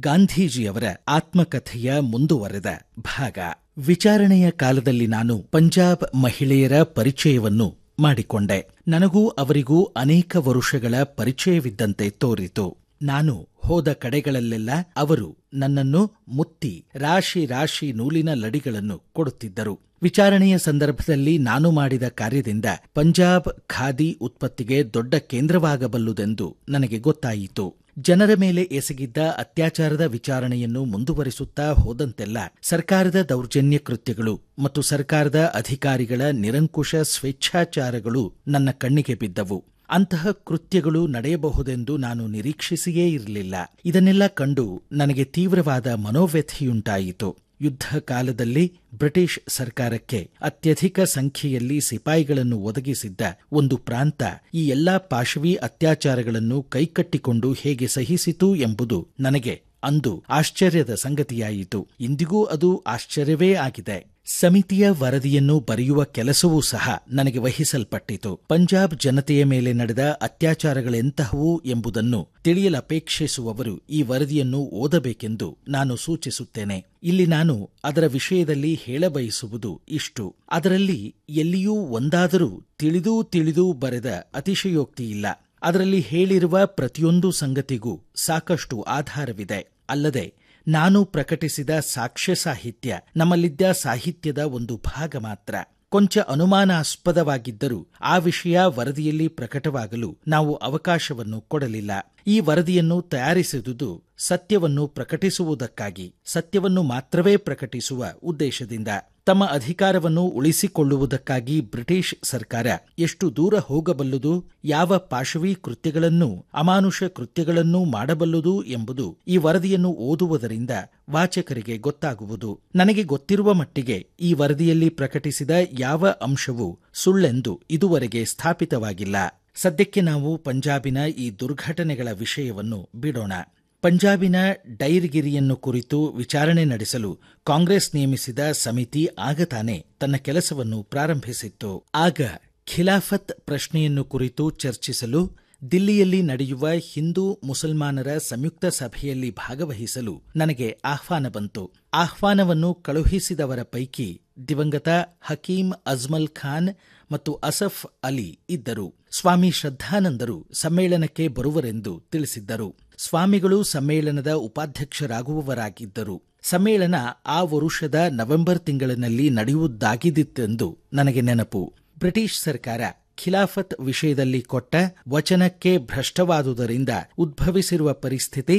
ಗಾಂಧೀಜಿಯವರ ಆತ್ಮಕಥೆಯ ಮುಂದುವರೆದ ಭಾಗ ವಿಚಾರಣೆಯ ಕಾಲದಲ್ಲಿ ನಾನು ಪಂಜಾಬ್ ಮಹಿಳೆಯರ ಪರಿಚಯವನ್ನು ಮಾಡಿಕೊಂಡೆ ನನಗೂ ಅವರಿಗೂ ಅನೇಕ ವರುಷಗಳ ಪರಿಚಯವಿದ್ದಂತೆ ತೋರಿತು ನಾನು ಹೋದ ಕಡೆಗಳಲ್ಲೆಲ್ಲ ಅವರು ನನ್ನನ್ನು ಮುತ್ತಿ ರಾಶಿ ರಾಶಿ ನೂಲಿನ ಲಡಿಗಳನ್ನು ಕೊಡುತ್ತಿದ್ದರು ವಿಚಾರಣೆಯ ಸಂದರ್ಭದಲ್ಲಿ ನಾನು ಮಾಡಿದ ಕಾರ್ಯದಿಂದ ಪಂಜಾಬ್ ಖಾದಿ ಉತ್ಪತ್ತಿಗೆ ದೊಡ್ಡ ಕೇಂದ್ರವಾಗಬಲ್ಲುದೆಂದು ನನಗೆ ಗೊತ್ತಾಯಿತು ಜನರ ಮೇಲೆ ಎಸಗಿದ್ದ ಅತ್ಯಾಚಾರದ ವಿಚಾರಣೆಯನ್ನು ಮುಂದುವರಿಸುತ್ತಾ ಹೋದಂತೆಲ್ಲ ಸರ್ಕಾರದ ದೌರ್ಜನ್ಯ ಕೃತ್ಯಗಳು ಮತ್ತು ಸರ್ಕಾರದ ಅಧಿಕಾರಿಗಳ ನಿರಂಕುಶ ಸ್ವೇಚ್ಛಾಚಾರಗಳು ನನ್ನ ಕಣ್ಣಿಗೆ ಬಿದ್ದವು ಅಂತಹ ಕೃತ್ಯಗಳು ನಡೆಯಬಹುದೆಂದು ನಾನು ನಿರೀಕ್ಷಿಸಿಯೇ ಇರಲಿಲ್ಲ ಇದನ್ನೆಲ್ಲ ಕಂಡು ನನಗೆ ತೀವ್ರವಾದ ಮನೋವ್ಯಥೆಯುಂಟಾಯಿತು ಯುದ್ಧ ಕಾಲದಲ್ಲಿ ಬ್ರಿಟಿಷ್ ಸರ್ಕಾರಕ್ಕೆ ಅತ್ಯಧಿಕ ಸಂಖ್ಯೆಯಲ್ಲಿ ಸಿಪಾಯಿಗಳನ್ನು ಒದಗಿಸಿದ್ದ ಒಂದು ಪ್ರಾಂತ ಈ ಎಲ್ಲಾ ಪಾಶವಿ ಅತ್ಯಾಚಾರಗಳನ್ನು ಕೈಕಟ್ಟಿಕೊಂಡು ಹೇಗೆ ಸಹಿಸಿತು ಎಂಬುದು ನನಗೆ ಅಂದು ಆಶ್ಚರ್ಯದ ಸಂಗತಿಯಾಯಿತು ಇಂದಿಗೂ ಅದು ಆಶ್ಚರ್ಯವೇ ಆಗಿದೆ ಸಮಿತಿಯ ವರದಿಯನ್ನು ಬರೆಯುವ ಕೆಲಸವೂ ಸಹ ನನಗೆ ವಹಿಸಲ್ಪಟ್ಟಿತು ಪಂಜಾಬ್ ಜನತೆಯ ಮೇಲೆ ನಡೆದ ಅತ್ಯಾಚಾರಗಳೆಂತಹವು ಎಂಬುದನ್ನು ತಿಳಿಯಲಪೇಕ್ಷಿಸುವವರು ಈ ವರದಿಯನ್ನು ಓದಬೇಕೆಂದು ನಾನು ಸೂಚಿಸುತ್ತೇನೆ ಇಲ್ಲಿ ನಾನು ಅದರ ವಿಷಯದಲ್ಲಿ ಹೇಳಬಯಸುವುದು ಇಷ್ಟು ಅದರಲ್ಲಿ ಎಲ್ಲಿಯೂ ಒಂದಾದರೂ ತಿಳಿದೂ ತಿಳಿದೂ ಬರೆದ ಅತಿಶಯೋಕ್ತಿಯಿಲ್ಲ ಅದರಲ್ಲಿ ಹೇಳಿರುವ ಪ್ರತಿಯೊಂದು ಸಂಗತಿಗೂ ಸಾಕಷ್ಟು ಆಧಾರವಿದೆ ಅಲ್ಲದೆ ನಾನು ಪ್ರಕಟಿಸಿದ ಸಾಕ್ಷ್ಯ ಸಾಹಿತ್ಯ ನಮ್ಮಲ್ಲಿದ್ದ ಸಾಹಿತ್ಯದ ಒಂದು ಭಾಗ ಮಾತ್ರ ಕೊಂಚ ಅನುಮಾನಾಸ್ಪದವಾಗಿದ್ದರೂ ಆ ವಿಷಯ ವರದಿಯಲ್ಲಿ ಪ್ರಕಟವಾಗಲು ನಾವು ಅವಕಾಶವನ್ನು ಕೊಡಲಿಲ್ಲ ಈ ವರದಿಯನ್ನು ತಯಾರಿಸಿದುದು ಸತ್ಯವನ್ನು ಪ್ರಕಟಿಸುವುದಕ್ಕಾಗಿ ಸತ್ಯವನ್ನು ಮಾತ್ರವೇ ಪ್ರಕಟಿಸುವ ಉದ್ದೇಶದಿಂದ ತಮ್ಮ ಅಧಿಕಾರವನ್ನು ಉಳಿಸಿಕೊಳ್ಳುವುದಕ್ಕಾಗಿ ಬ್ರಿಟಿಷ್ ಸರ್ಕಾರ ಎಷ್ಟು ದೂರ ಹೋಗಬಲ್ಲುದು ಯಾವ ಪಾಶವಿ ಕೃತ್ಯಗಳನ್ನೂ ಅಮಾನುಷ ಕೃತ್ಯಗಳನ್ನೂ ಮಾಡಬಲ್ಲುದು ಎಂಬುದು ಈ ವರದಿಯನ್ನು ಓದುವುದರಿಂದ ವಾಚಕರಿಗೆ ಗೊತ್ತಾಗುವುದು ನನಗೆ ಗೊತ್ತಿರುವ ಮಟ್ಟಿಗೆ ಈ ವರದಿಯಲ್ಲಿ ಪ್ರಕಟಿಸಿದ ಯಾವ ಅಂಶವೂ ಸುಳ್ಳೆಂದು ಇದುವರೆಗೆ ಸ್ಥಾಪಿತವಾಗಿಲ್ಲ ಸದ್ಯಕ್ಕೆ ನಾವು ಪಂಜಾಬಿನ ಈ ದುರ್ಘಟನೆಗಳ ವಿಷಯವನ್ನು ಬಿಡೋಣ ಪಂಜಾಬಿನ ಡೈರ್ಗಿರಿಯನ್ನು ಕುರಿತು ವಿಚಾರಣೆ ನಡೆಸಲು ಕಾಂಗ್ರೆಸ್ ನೇಮಿಸಿದ ಸಮಿತಿ ಆಗ ತಾನೇ ತನ್ನ ಕೆಲಸವನ್ನು ಪ್ರಾರಂಭಿಸಿತ್ತು ಆಗ ಖಿಲಾಫತ್ ಪ್ರಶ್ನೆಯನ್ನು ಕುರಿತು ಚರ್ಚಿಸಲು ದಿಲ್ಲಿಯಲ್ಲಿ ನಡೆಯುವ ಹಿಂದೂ ಮುಸಲ್ಮಾನರ ಸಂಯುಕ್ತ ಸಭೆಯಲ್ಲಿ ಭಾಗವಹಿಸಲು ನನಗೆ ಆಹ್ವಾನ ಬಂತು ಆಹ್ವಾನವನ್ನು ಕಳುಹಿಸಿದವರ ಪೈಕಿ ದಿವಂಗತ ಹಕೀಂ ಅಜ್ಮಲ್ ಖಾನ್ ಮತ್ತು ಅಸಫ್ ಅಲಿ ಇದ್ದರು ಸ್ವಾಮಿ ಶ್ರದ್ಧಾನಂದರು ಸಮ್ಮೇಳನಕ್ಕೆ ಬರುವರೆಂದು ತಿಳಿಸಿದ್ದರು ಸ್ವಾಮಿಗಳು ಸಮ್ಮೇಳನದ ಉಪಾಧ್ಯಕ್ಷರಾಗುವವರಾಗಿದ್ದರು ಸಮ್ಮೇಳನ ಆ ವರುಷದ ನವೆಂಬರ್ ತಿಂಗಳಿನಲ್ಲಿ ನಡೆಯುವುದಾಗಿದ್ದಿತೆಂದು ನನಗೆ ನೆನಪು ಬ್ರಿಟಿಷ್ ಸರ್ಕಾರ ಖಿಲಾಫತ್ ವಿಷಯದಲ್ಲಿ ಕೊಟ್ಟ ವಚನಕ್ಕೆ ಭ್ರಷ್ಟವಾದುದರಿಂದ ಉದ್ಭವಿಸಿರುವ ಪರಿಸ್ಥಿತಿ